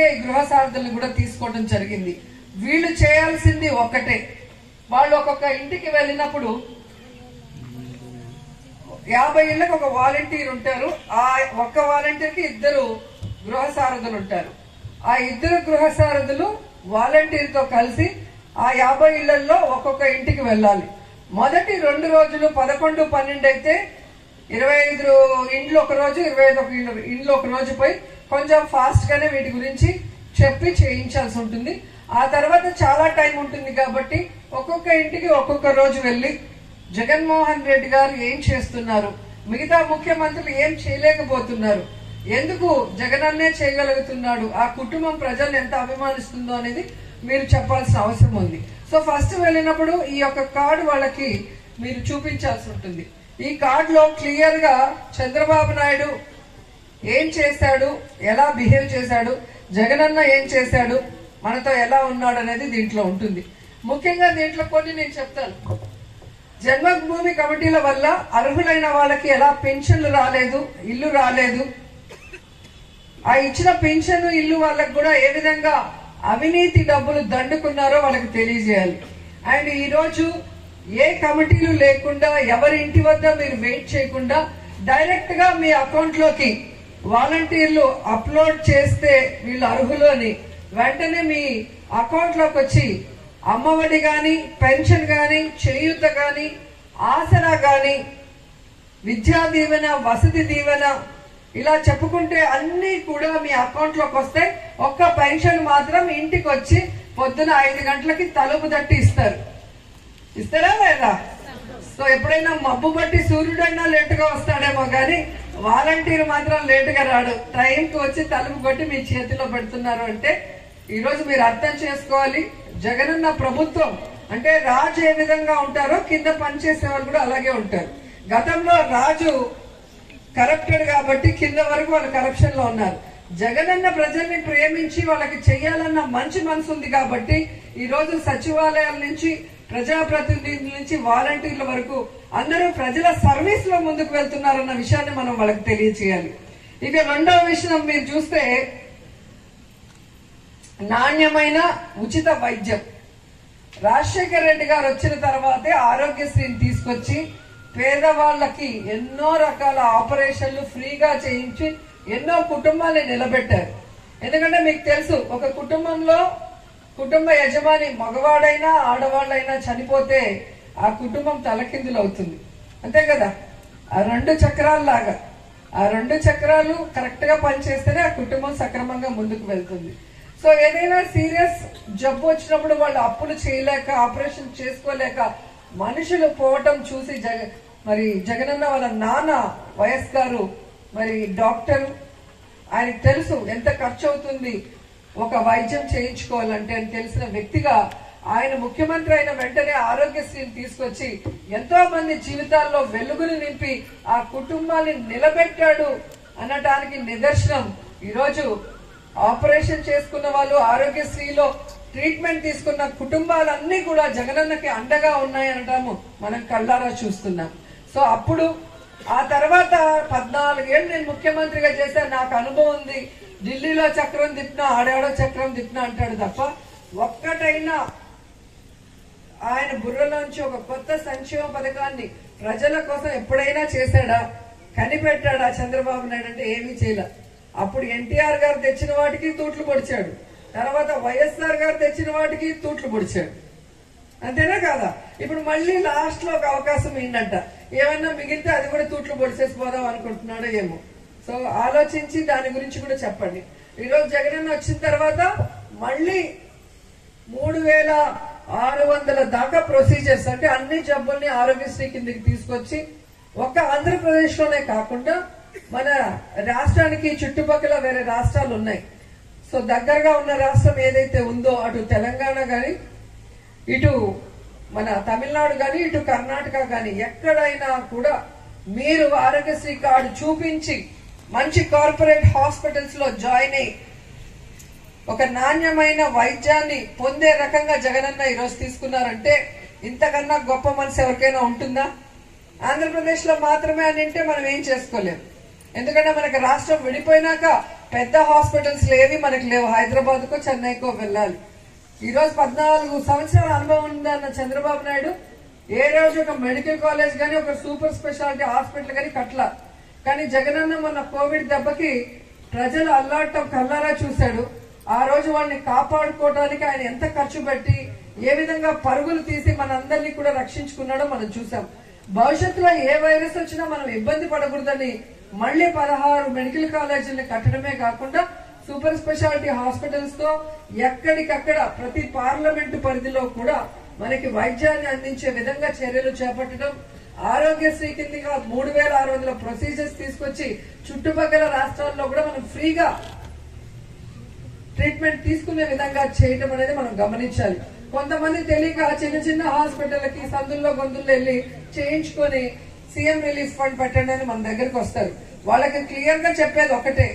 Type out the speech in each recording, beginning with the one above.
RTI గృహ సారథులను కూడా తీసుకోవడం జరిగింది వీళ్ళు చేయాల్సింది ఒక్కటే వాళ్ళు ఒక్కొక్క ఇంటికి వెళ్ళినప్పుడు యాభై ఇళ్ళకి ఒక వాలంటీర్ ఉంటారు ఆ ఒక్క వాలంటీర్ కి ఇద్దరు గృహ సారథులు ఉంటారు ఆ ఇద్దరు గృహ సారథులు వాలంటీర్ తో కలిసి ఆ యాభై ఇళ్లలో ఒక్కొక్క ఇంటికి వెళ్ళాలి మొదటి రెండు రోజులు పదకొండు పన్నెండు అయితే ఇరవై ఐదు ఇండ్లు ఒక రోజు ఇరవై ఐదు ఒక ఇండ్లు ఇండ్లు ఒక రోజు పోయి కొంచెం ఫాస్ట్ గానే వీటి గురించి చెప్పి చేయించాల్సి ఉంటుంది ఆ తర్వాత చాలా టైం ఉంటుంది కాబట్టి ఒక్కొక్క ఇంటికి ఒక్కొక్క రోజు వెళ్ళి జగన్మోహన్ రెడ్డి గారు ఏం చేస్తున్నారు మిగతా ముఖ్యమంత్రులు ఏం చేయలేకపోతున్నారు ఎందుకు జగనన్నే చేయగలుగుతున్నాడు ఆ కుటుంబం ప్రజల్ని ఎంత అభిమానిస్తుందో అనేది మీరు చెప్పాల్సిన అవసరం ఉంది సో ఫస్ట్ వెళ్ళినప్పుడు ఈ యొక్క కార్డు వాళ్ళకి మీరు చూపించాల్సి ఉంటుంది ఈ కార్డులో క్లియర్ గా చంద్రబాబు నాయుడు ఏం చేశాడు ఎలా బిహేవ్ చేశాడు జగనన్న ఏం చేశాడు మనతో ఎలా ఉన్నాడు అనేది దీంట్లో ఉంటుంది ముఖ్యంగా దీంట్లో కొన్ని నేను చెప్తాను జన్మభూమి కమిటీల వల్ల అర్హులైన వాళ్ళకి ఎలా పెన్షన్లు రాలేదు ఇల్లు రాలేదు ఆ ఇచ్చిన పెన్షన్ ఇల్లు వాళ్ళకి కూడా ఏ విధంగా అవినీతి డబ్బులు దండుకున్నారో వాళ్ళకి తెలియజేయాలి అండ్ ఈ రోజు ఏ కమిటీలు లేకుండా ఎవరి ఇంటి వద్ద మీరు వెయిట్ చేయకుండా డైరెక్ట్ గా మీ అకౌంట్ లోకి వాలంటీర్లు అప్లోడ్ చేస్తే వీళ్ళు అర్హులు అని వెంటనే మీ అకౌంట్ లోకి వచ్చి అమ్మఒడి గాని పెన్షన్ గాని చేయూత గాని ఆసరా గాని విద్యా దీవెన వసతి దీవెన ఇలా చెప్పుకుంటే అన్ని కూడా మీ అకౌంట్ లోకి వస్తాయి ఒక్క పెన్షన్ మాత్రం ఇంటికి వచ్చి పొద్దున ఐదు గంటలకి తలుపు తట్టి ఇస్తారు ఇస్తారా లేదా సో ఎప్పుడైనా మబ్బు బట్టి సూర్యుడైనా లేట్ గా వస్తాడేమో కానీ వాలంటీర్ మాత్రం లేట్ గా రాడు టైంకి వచ్చి తలుపు కొట్టి మీ చేతిలో పెడుతున్నారు అంటే ఈ రోజు మీరు అర్థం చేసుకోవాలి జగనన్న ప్రభుత్వం అంటే రాజు ఏ విధంగా ఉంటారో కింద పనిచేసే వాళ్ళు కూడా అలాగే ఉంటారు గతంలో రాజు కరప్టెడ్ కాబట్టి కింద వరకు వాళ్ళు కరప్షన్ లో ఉన్నారు జగనన్న ప్రజల్ని ప్రేమించి వాళ్ళకి చెయ్యాలన్న మంచి మనసు ఉంది కాబట్టి ఈ రోజు సచివాలయాల నుంచి ప్రజాప్రతినిధుల నుంచి వాలంటీర్ల వరకు అందరూ ప్రజల సర్వీస్ లో ముందుకు వెళ్తున్నారన్న విషయాన్ని మనం వాళ్ళకి తెలియచేయాలి ఇక రెండవ విషయం మీరు చూస్తే నాణ్యమైన ఉచిత వైద్యం రాజశేఖర రెడ్డి గారు వచ్చిన తర్వాతే ఆరోగ్యశ్రీని తీసుకొచ్చి పేదవాళ్ళకి ఎన్నో రకాల ఆపరేషన్లు ఫ్రీగా చేయించి ఎన్నో కుటుంబాన్ని నిలబెట్టారు ఎందుకంటే మీకు తెలుసు ఒక కుటుంబంలో కుటుంబ యజమాని మగవాడైనా ఆడవాళ్ళైనా చనిపోతే ఆ కుటుంబం తలకిందులు అవుతుంది అంతే కదా ఆ రెండు చక్రాల్లాగా ఆ రెండు చక్రాలు కరెక్ట్ గా పనిచేస్తేనే ఆ కుటుంబం సక్రమంగా ముందుకు వెళ్తుంది సో ఏదైనా సీరియస్ జబ్బు వచ్చినప్పుడు వాళ్ళు అప్పులు చేయలేక ఆపరేషన్ చేసుకోలేక మనుషులు పోవటం చూసి జగ మరి జగనన్న వాళ్ళ నాన్న వైఎస్ గారు మరి డాక్టర్ ఆయనకు తెలుసు ఎంత ఖర్చు అవుతుంది ఒక వైద్యం చేయించుకోవాలంటే అని తెలిసిన వ్యక్తిగా ఆయన ముఖ్యమంత్రి అయిన వెంటనే ఆరోగ్యశ్రీని తీసుకొచ్చి ఎంతో మంది జీవితాల్లో వెలుగును నింపి ఆ కుటుంబాన్ని నిలబెట్టాడు అనటానికి నిదర్శనం ఈరోజు ఆపరేషన్ చేసుకున్న వాళ్ళు ఆరోగ్యశ్రీలో ట్రీట్మెంట్ తీసుకున్న కుటుంబాలన్నీ కూడా జగనన్నకి అండగా ఉన్నాయనటము మనం కళ్ళారా చూస్తున్నాం సో అప్పుడు ఆ తర్వాత పద్నాలుగేళ్ళు నేను ముఖ్యమంత్రిగా చేశాను నాకు అనుభవం ఉంది ఢిల్లీలో చక్రం తిప్పినా ఆడాడో చక్రం తిప్పినా అంటాడు తప్ప ఒక్కటైనా ఆయన బుర్రలోంచి ఒక కొత్త సంక్షేమ పథకాన్ని ప్రజల కోసం ఎప్పుడైనా చేశాడా కనిపెట్టాడా చంద్రబాబు నాయుడు అంటే ఏమీ చేయలే అప్పుడు ఎన్టీఆర్ గారు తెచ్చిన వాటికి తూట్లు పొడిచాడు తర్వాత వైఎస్ఆర్ గారు తెచ్చిన వాటికి తూట్లు పొడిచాడు అంతేనా కాదా ఇప్పుడు మళ్ళీ లాస్ట్ లో ఒక అవకాశం ఏంటంట ఏమన్నా మిగిలితే అది కూడా తూట్లు పొడిచేసి పోదాం అనుకుంటున్నాడో ఏమో సో ఆలోచించి దాని గురించి కూడా చెప్పండి ఈరోజు జగనన్న వచ్చిన తర్వాత మళ్ళీ మూడు వేల ఆరు వందల దాకా ప్రొసీజర్స్ అంటే అన్ని జబ్బుల్ని ఆరోగ్యశ్రీ కిందకి తీసుకొచ్చి ఒక్క ఆంధ్రప్రదేశ్ లోనే కాకుండా మన రాష్ట్రానికి చుట్టుపక్కల వేరే రాష్ట్రాలు ఉన్నాయి సో దగ్గరగా ఉన్న రాష్ట్రం ఏదైతే ఉందో అటు తెలంగాణ గాని ఇటు మన తమిళనాడు గాని ఇటు కర్ణాటక గాని ఎక్కడైనా కూడా మీరు ఆరోగ్యశ్రీ కార్డు చూపించి మంచి కార్పొరేట్ హాస్పిటల్స్ లో జాయిన్ అయ్యి ఒక నాణ్యమైన వైద్యాన్ని పొందే రకంగా జగనన్న ఈరోజు తీసుకున్నారంటే ఇంతకన్నా గొప్ప మనసు ఎవరికైనా ఉంటుందా ఆంధ్రప్రదేశ్ లో మాత్రమే అని అంటే మనం ఏం చేసుకోలేం ఎందుకంటే మనకి రాష్ట్రం విడిపోయినాక పెద్ద హాస్పిటల్స్ లేవి మనకు లేవు హైదరాబాద్ కో చెన్నైకో వెళ్ళాలి ఈ రోజు పద్నాలుగు సంవత్సరాల అనుభవం ఉందన్న చంద్రబాబు నాయుడు ఏ రోజు ఒక మెడికల్ కాలేజ్ గానీ ఒక సూపర్ స్పెషాలిటీ హాస్పిటల్ గానీ కట్ల కానీ జగనన్న మొన్న కోవిడ్ దెబ్బకి ప్రజలు అల్లాటం కల్లారా చూశాడు ఆ రోజు వాళ్ళని కాపాడుకోవడానికి ఆయన ఎంత ఖర్చు పెట్టి ఏ విధంగా పరుగులు తీసి మనందరినీ కూడా రక్షించుకున్నాడో మనం చూసాం భవిష్యత్తులో ఏ వైరస్ వచ్చినా మనం ఇబ్బంది పడకూడదని మళ్ళీ పదహారు మెడికల్ కాలేజీలను కట్టడమే కాకుండా సూపర్ స్పెషాలిటీ హాస్పిటల్స్ తో ఎక్కడికక్కడ ప్రతి పార్లమెంటు పరిధిలో కూడా మనకి వైద్యాన్ని అందించే విధంగా చర్యలు చేపట్టడం ఆరోగ్యశ్రీ కిందగా మూడు వేల ఆరు వందల ప్రొసీజర్స్ తీసుకొచ్చి చుట్టుపక్కల రాష్ట్రాల్లో కూడా మనం ఫ్రీగా ట్రీట్మెంట్ తీసుకునే విధంగా చేయటం అనేది మనం గమనించాలి కొంతమంది తెలియక చిన్న చిన్న హాస్పిటల్కి సందుల్లో గొంతుల్లో వెళ్ళి చేయించుకొని సీఎం రిలీఫ్ ఫండ్ పెట్టండి అని మన దగ్గరకు వస్తారు వాళ్ళకి క్లియర్ గా చెప్పేది ఒకటే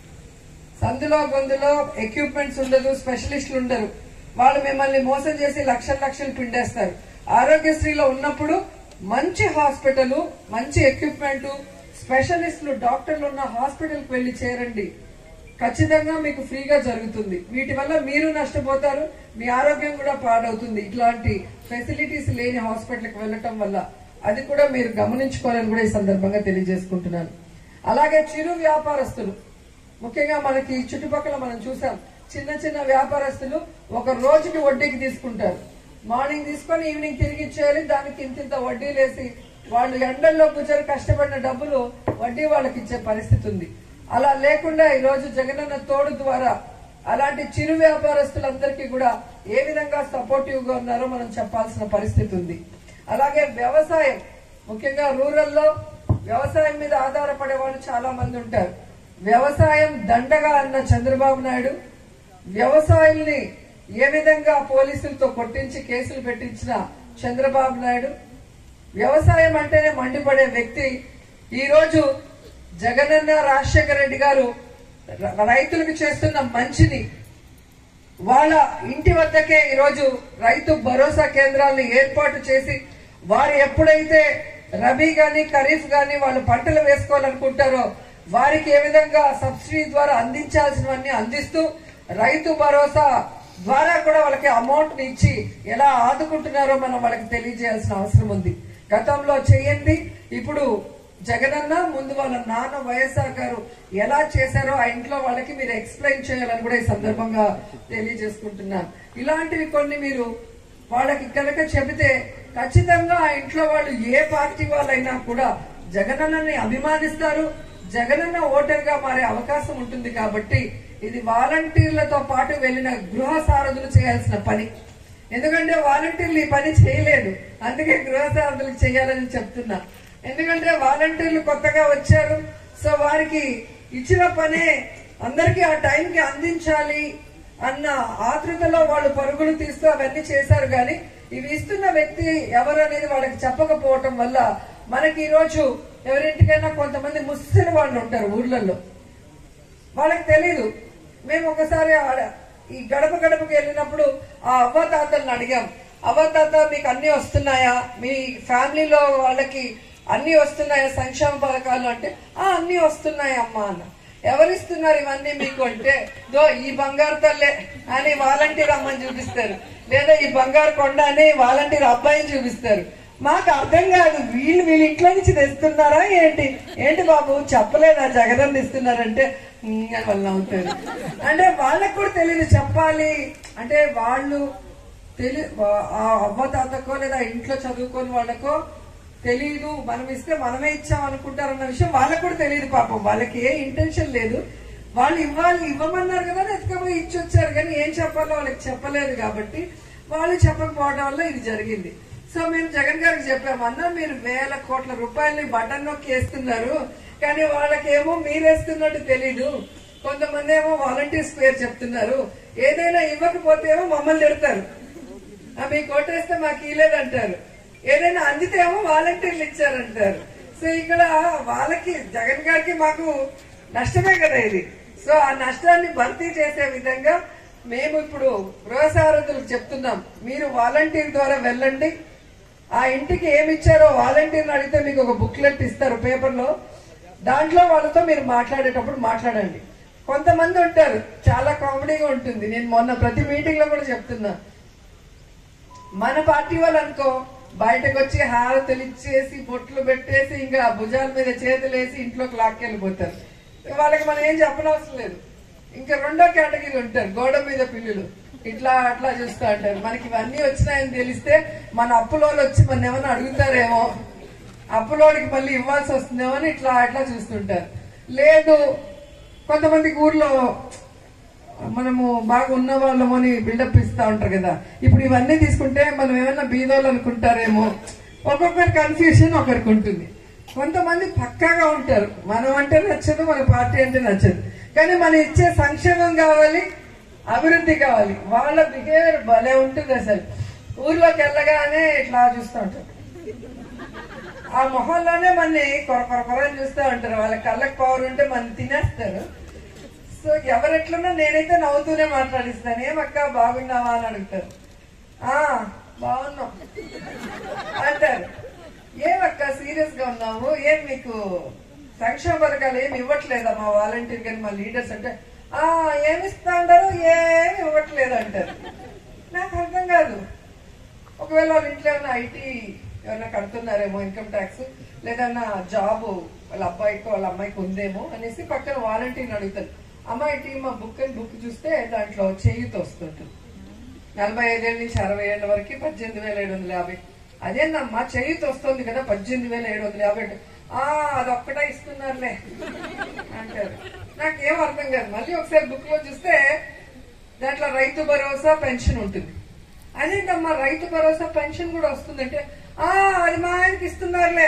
సందులో గొంతులో ఎక్విప్మెంట్స్ ఉండదు స్పెషలిస్టులు ఉండరు వాళ్ళు మిమ్మల్ని మోసం చేసి లక్షల లక్షలు పిండేస్తారు ఆరోగ్యశ్రీలో ఉన్నప్పుడు మంచి హాస్పిటల్ మంచి ఎక్విప్మెంట్ స్పెషలిస్టులు డాక్టర్లు ఉన్న హాస్పిటల్ కి వెళ్లి చేరండి ఖచ్చితంగా మీకు ఫ్రీగా జరుగుతుంది వీటి వల్ల మీరు నష్టపోతారు మీ ఆరోగ్యం కూడా పాడవుతుంది ఇట్లాంటి ఫెసిలిటీస్ లేని హాస్పిటల్కి వెళ్ళటం వల్ల అది కూడా మీరు గమనించుకోవాలని కూడా ఈ సందర్భంగా తెలియజేసుకుంటున్నాను అలాగే చిరు వ్యాపారస్తులు ముఖ్యంగా మనకి చుట్టుపక్కల మనం చూసాం చిన్న చిన్న వ్యాపారస్తులు ఒక రోజుకి వడ్డీకి తీసుకుంటారు మార్నింగ్ తీసుకొని ఈవినింగ్ తిరిగి ఇచ్చేయాలి దానికి ఇంత ఇంత వడ్డీ లేసి వాళ్ళు ఎండల్లో కూర్చొని కష్టపడిన డబ్బులు వడ్డీ వాళ్ళకి ఇచ్చే పరిస్థితి ఉంది అలా లేకుండా ఈ రోజు జగనన్న తోడు ద్వారా అలాంటి చిరు వ్యాపారస్తులందరికీ కూడా ఏ విధంగా సపోర్టివ్ గా ఉన్నారో మనం చెప్పాల్సిన పరిస్థితి ఉంది అలాగే వ్యవసాయం ముఖ్యంగా రూరల్లో వ్యవసాయం మీద ఆధారపడే వాళ్ళు చాలా మంది ఉంటారు వ్యవసాయం దండగా అన్న చంద్రబాబు నాయుడు వ్యవసాయాల్ని ఏ విధంగా పోలీసులతో కొట్టించి కేసులు పెట్టించిన చంద్రబాబు నాయుడు వ్యవసాయం అంటేనే మండిపడే వ్యక్తి ఈ రోజు జగనన్న రాజశేఖర రెడ్డి గారు ర- రైతులకు చేస్తున్న మంచిని వాళ్ళ ఇంటి వద్దకే ఈరోజు రైతు భరోసా కేంద్రాలను ఏర్పాటు చేసి వారు ఎప్పుడైతే రబీ గాని ఖరీఫ్ గాని వాళ్ళు పంటలు వేసుకోవాలనుకుంటారో వారికి ఏ విధంగా సబ్సిడీ ద్వారా అందించాల్సినవన్నీ అందిస్తూ రైతు భరోసా ద్వారా కూడా వాళ్ళకి అమౌంట్ ని ఇచ్చి ఎలా ఆదుకుంటున్నారో మనం వాళ్ళకి తెలియజేయాల్సిన అవసరం ఉంది గతంలో చేయండి ఇప్పుడు జగనన్న ముందు వాళ్ళ నాన్న వైఎస్ఆర్ గారు ఎలా చేశారో ఆ ఇంట్లో వాళ్ళకి మీరు ఎక్స్ప్లెయిన్ చేయాలని కూడా ఈ సందర్భంగా తెలియజేసుకుంటున్నాను ఇలాంటివి కొన్ని మీరు వాళ్ళకి కనుక చెబితే ఖచ్చితంగా ఆ ఇంట్లో వాళ్ళు ఏ పార్టీ వాళ్ళైనా కూడా జగనన్నని అభిమానిస్తారు జగనన్న ఓటర్ గా మారే అవకాశం ఉంటుంది కాబట్టి ఇది వాలంటీర్లతో పాటు వెళ్లిన గృహ సారథులు చేయాల్సిన పని ఎందుకంటే వాలంటీర్లు ఈ పని చేయలేదు అందుకే గృహ సారథులకు చేయాలని చెప్తున్నా ఎందుకంటే వాలంటీర్లు కొత్తగా వచ్చారు సో వారికి ఇచ్చిన పనే అందరికీ ఆ టైంకి అందించాలి అన్న ఆతృతలో వాళ్ళు పరుగులు తీస్తూ అవన్నీ చేశారు కానీ ఇవి ఇస్తున్న వ్యక్తి ఎవరు అనేది వాళ్ళకి చెప్పకపోవటం వల్ల మనకి ఈ రోజు ఎవరింటికైనా కొంతమంది ముస్లిం వాళ్ళు ఉంటారు ఊర్లలో వాళ్ళకి తెలీదు మేము ఒకసారి ఆడ- ఈ గడప గడపకి వెళ్ళినప్పుడు ఆ అవ్వ తాతలను అడిగాం అవ్వ తాత మీకు అన్ని వస్తున్నాయా మీ ఫ్యామిలీలో వాళ్ళకి అన్ని వస్తున్నాయా సంక్షేమ పథకాలు అంటే ఆ అన్ని వస్తున్నాయి అమ్మా అన్న ఎవరిస్తున్నారు ఇవన్నీ మీకు అంటే దో ఈ బంగారు తల్లే అని వాలంటీర్ అమ్మని చూపిస్తారు లేదా ఈ బంగారు కొండ అని వాలంటీర్ అబ్బాయిని చూపిస్తారు మాకు అర్థం కాదు వీళ్ళు వీళ్ళ ఇంట్లో నుంచి తెస్తున్నారా ఏంటి ఏంటి బాబు చెప్పలేదా జగన్ ఇస్తున్నారంటే "ఉమ్" అని వాళ్ళు నవ్వుతారు అంటే వాళ్ళకు కూడా తెలియదు చెప్పాలి అంటే వాళ్ళు తెలి వా- ఆ అవ్వ తాతకో లేదా ఇంట్లో చదువుకోని వాళ్ళకో తెలియదు మనం ఇస్తే మనమే ఇచ్చాం అనుకుంటారన్న విషయం వాళ్ళకు కూడా తెలియదు పాపం వాళ్ళకి ఏ ఇంటెన్షన్ లేదు వాళ్ళు ఇవ్వాలి ఇవ్వమన్నారు కదా ఎత్తుకపోయి ఇచ్చి వచ్చారు కానీ ఏం చెప్పాలో వాళ్ళకి చెప్పలేదు కాబట్టి వాళ్ళు చెప్పకపోవడం వల్ల ఇది జరిగింది సో మేము జగన్ గారికి చెప్పాము అన్న మీరు వేల కోట్ల రూపాయలని బటన్ నొక్కి వేస్తున్నారు కానీ వాళ్ళకేమో మీరు వేస్తున్నట్టు తెలీదు కొంతమంది ఏమో వాలంటీర్స్ పేరు చెప్తున్నారు ఏదైనా ఇవ్వకపోతే ఏమో మమ్మల్ని తిడతారు ఆ, మీకు ఓటేస్తే మాకు ఇవ్వలేదంటారు ఏదైనా అందితే ఏమో వాలంటీర్లు ఇచ్చారంటారు సో ఇక్కడ వాళ్ళకి జగన్ గారికి మాకు నష్టమే కదా ఇది సో ఆ నష్టాన్ని భర్తీ చేసే విధంగా మేము ఇప్పుడు గృహసారథులకు చెప్తున్నాం మీరు వాలంటీర్ ద్వారా వెళ్ళండి ఆ ఇంటికి ఏమి ఇచ్చారో వాలంటీర్ని అడిగితే మీకు ఒక బుక్లెట్ ఇస్తారు పేపర్లో దాంట్లో వాళ్ళతో మీరు మాట్లాడేటప్పుడు మాట్లాడండి కొంతమంది ఉంటారు చాలా కామెడీగా ఉంటుంది నేను మొన్న ప్రతి మీటింగ్ లో కూడా చెప్తున్నా మన పార్టీ వాళ్ళు అనుకో బయటకు వచ్చి హారతులు ఇచ్చేసి బొట్లు పెట్టేసి ఇంకా భుజాల మీద చేతులు వేసి ఇంట్లోకి లాక్కెళ్ళిపోతారు వాళ్ళకి మనం ఏం చెప్పనవసరం లేదు ఇంకా రెండో కేటగిరీ ఉంటారు గోడ మీద పిల్లులు ఇట్లా అట్లా చూస్తూ ఉంటారు మనకి ఇవన్నీ వచ్చినాయని తెలిస్తే మన అప్పులోళ్ళు వచ్చి మన ఏమైనా అడుగుతారేమో అప్పులోడికి మళ్ళీ ఇవ్వాల్సి వస్తుందేమో అని ఇట్లా అట్లా చూస్తుంటారు లేదు కొంతమందికి ఊర్లో మనము బాగా ఉన్న వాళ్ళము అని బిల్డప్ ఇస్తా ఉంటారు కదా ఇప్పుడు ఇవన్నీ తీసుకుంటే మనం ఏమైనా బీదోళ్ళు అనుకుంటారేమో ఒక్కొక్కరి కన్ఫ్యూషన్ ఒకరికి ఉంటుంది కొంతమంది పక్కాగా ఉంటారు మనం అంటే నచ్చదు మన పార్టీ అంటే నచ్చదు కానీ మనం ఇచ్చే సంక్షేమం కావాలి అభివృద్ధి కావాలి వాళ్ళ బిహేవియర్ భలే ఉంటుంది అసలు ఊర్లోకి వెళ్ళగానే ఇట్లా చూస్తూ ఉంటారు ఆ మొహంలోనే మనని కొర కొర కొర అని చూస్తూ ఉంటారు వాళ్ళ కళ్ళకి పవర్ ఉంటే మన తినేస్తారు సో ఎవరెట్లున్నా నేనైతే నవ్వుతూనే మాట్లాడిస్తాను ఏమక్క బాగున్నావా అని అడుగుతారు ఆ బాగున్నాం అంటారు ఏమక్క సీరియస్ గా ఉన్నావు ఏం మీకు సంక్షేమ పథకాలు ఏమి ఇవ్వట్లేదా మా వాలంటీర్ కానీ మా లీడర్స్ అంటే ఆ ఏమి ఇస్తా ఉంటారు ఏమి ఇవ్వట్లేదు అంటారు నాకు అర్థం కాదు ఒకవేళ వాళ్ళ ఇంట్లో ఏమైనా ఐటీ ఏమైనా కడుతున్నారేమో ఇన్కమ్ ట్యాక్స్ లేదన్నా జాబ్ వాళ్ళ అబ్బాయికి వాళ్ళ అమ్మాయికి ఉందేమో అనేసి పక్కన వాలంటీర్ని అడుగుతారు అమ్మాయి టీమ్ ఆ బుక్ అని బుక్ చూస్తే దాంట్లో చేయూత వస్తుంటుంది నలభై ఐదేళ్ళ నుంచి అరవై ఏళ్ళ వరకు పద్దెనిమిది వేల ఏడు వందల యాభై అదేనమ్మా చేయూత వస్తుంది కదా పద్దెనిమిది వేల ఏడు వందల యాభై అంటే, ఆ అదొక్కటే ఇస్తున్నారులే అంటారు నాకేం అర్థం కాదు మళ్ళీ ఒకసారి బుక్ లో చూస్తే దాంట్లో రైతు భరోసా పెన్షన్ ఉంటుంది అదేంటమ్మా రైతు భరోసా పెన్షన్ కూడా వస్తుందంటే ఆ అది మా ఆయనకి ఇస్తున్నారులే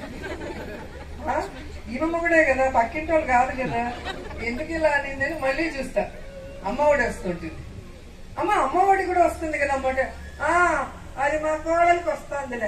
ఆ, ఈమె కూడా కదా పక్కింటి వాళ్ళు కాదు కదా ఎందుకు ఇలా అనిందని మళ్ళీ చూస్తా అమ్మఒడి వస్తుంటుంది అమ్మ అమ్మఒడి కూడా వస్తుంది కదా అమ్మ అంటే ఆ అది మా కోడలికి వస్తుందిలే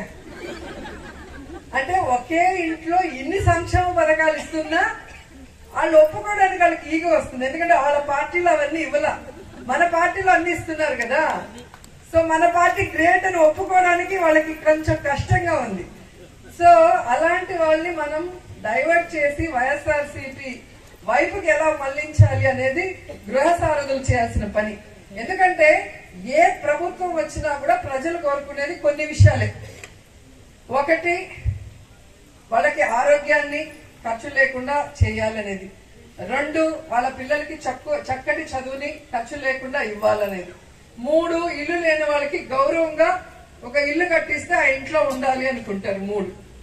అంటే ఒకే ఇంట్లో ఇన్ని సంక్షేమ పథకాలు ఇస్తున్నా వాళ్ళు ఒప్పుకోవడానికి వాళ్ళకి ఈగ వస్తుంది ఎందుకంటే వాళ్ళ పార్టీలో అవన్నీ ఇవ్వాల మన పార్టీలో అన్ని ఇస్తున్నారు కదా సో మన పార్టీ గ్రేట్ అని ఒప్పుకోవడానికి వాళ్ళకి కొంచెం కష్టంగా ఉంది సో అలాంటి వాళ్ళని మనం డైవర్ట్ చేసి వైఎస్ఆర్ సిపి వైపుకి ఎలా మళ్లించాలి అనేది గృహ సారథులు చేయాల్సిన పని ఎందుకంటే ఏ ప్రభుత్వం వచ్చినా కూడా ప్రజలు కోరుకునేది కొన్ని విషయాలే ఒకటి వాళ్ళకి ఆరోగ్యాన్ని ఖర్చు లేకుండా చేయాలనేది రెండు వాళ్ళ పిల్లలకి చక్కు చక్కటి చదువుని ఖర్చు లేకుండా ఇవ్వాలనేది మూడు ఇల్లు లేని వాళ్ళకి గౌరవంగా ఒక ఇల్లు కట్టిస్తే ఆ ఇంట్లో ఉండాలి అనుకుంటారు మూడు